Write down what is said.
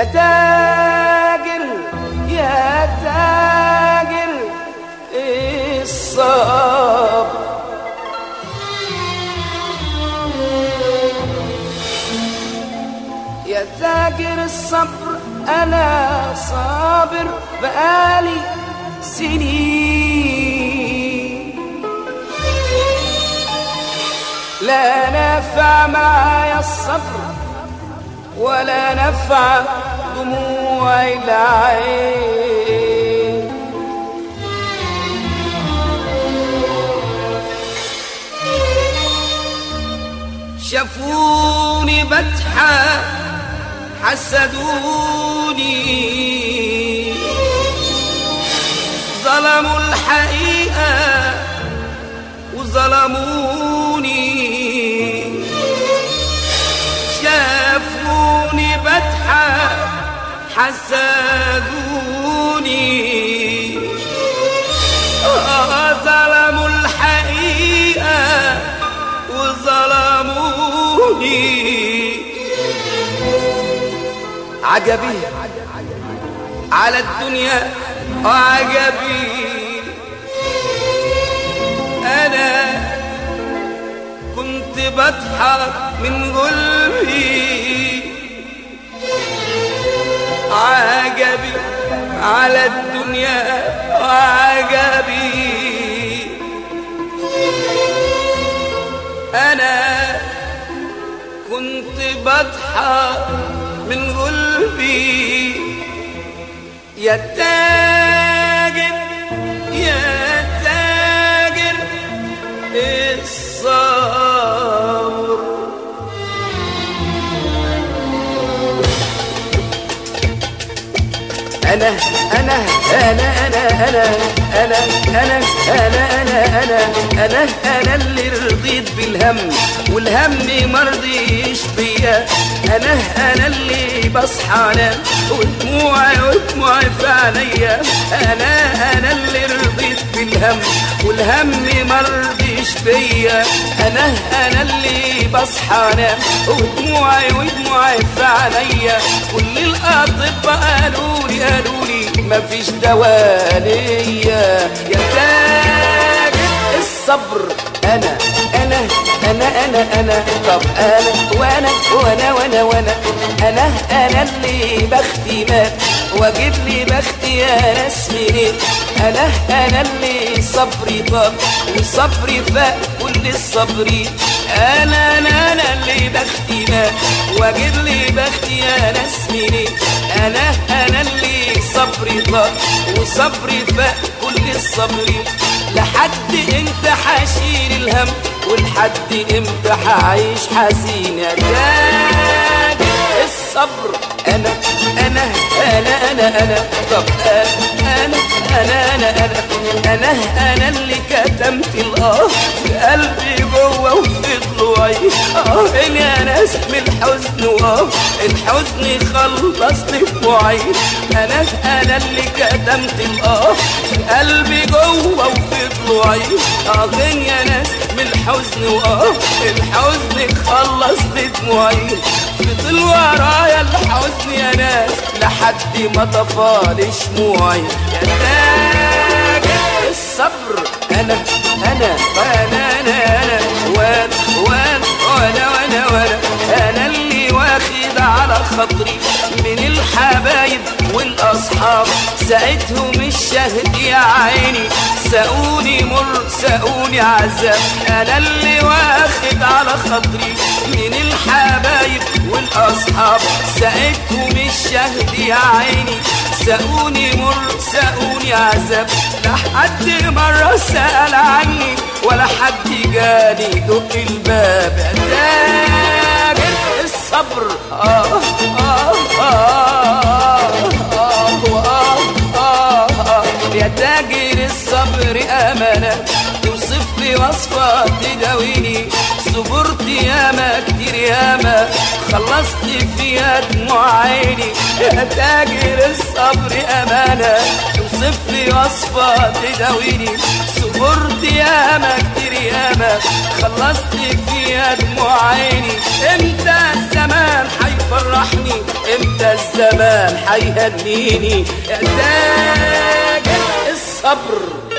يا تاجر يا تاجر الصبر يا تاجر الصبر أنا صابر بقالي سنين لا نفع معايا الصبر ولا نفع دموع العين شافوني بضحك حسدوني ظلموا الحقيقة وظلموني شافوني بضحك حسدوني آه ظلموا الحقيقة وظلموني عجبي على الدنيا وعجبي انا كنت بضحك من قلبي عجبي على الدنيا وعجبي انا كنت بضحك من قلبي يا تاجر يا تاجر الصبر أنا أنا أنا أنا أنا أنا أنا أنا أنا أنا أنا أنا اللي رضيت بالهم والهم مرضيش بيا أنا أنا اللي بصحى أنام ودموعي ودموعي في عينيا أنا أنا اللي رضيت بالهم والهم مرضيش بيا أنا أنا اللي بصحى أنام ودموعي ودموعي في عينيا كل الأطباء قالوا لي قالوا لي مفيش دواء ليا يا تاجر الصبر انا انا انا انا انا طب انا وانا وانا وانا وانا انا انا اللي بختي مات واجيب لي بختي يا ناس منين انا انا اللي صبري طاب وصبري فاق كل الصبرين انا انا انا اللي بختي مات واجيب لي بختي يا ناس منين انا انا اللي صبري طاب وصبري فاق كل الصبرين لحد امتى حشيل الهم ولحد امتى حعيش حزين يا تاج الصبر انا انا انا انا انا طب انا انا انا انا انا انا انا اللي كتمت الاه في قلبي جوه وفي ضلوعي اه يا ناس من الحزن واه الحزن خلصني دموعي انا انا اللي كتمت الاه في قلبي جوه وفي ضلوعي اه يا ناس من الحزن واه الحزن خلصني دموعي فضل ورايا الحزن يا ناس لحد ما طفالي شموعي يا تاجر الصبر انا انا وانا انا انا وانا وانا وانا وانا وانا انا اللي واخد على خاطري من الحبايب والاصحاب ساعتهم الشهد يا عيني ساقوني مر ساقوني عذاب انا اللي واخد على خاطري من الحبايب والاصحاب ساعتهم الشهد يا عيني ساقوني مر ساقوني عذاب لا حد مرة سأل عني ولا حد جاني دق الباب يا تاجر الصبر آه آه آه آه آه آه آه يا تاجر الصبر أمانة توصف لي وصفة تداويني صبرت ياما كتير ياما خلصت فيها دموع عيني يا تاجر الصبر أمانة توصف لي وصفة تداويني صبرت ياما كتير ياما خلصت فيها دموع عيني امتى الزمان حيفرح هتفرحني امتى الزمان هيهنيني يا تاج الصبر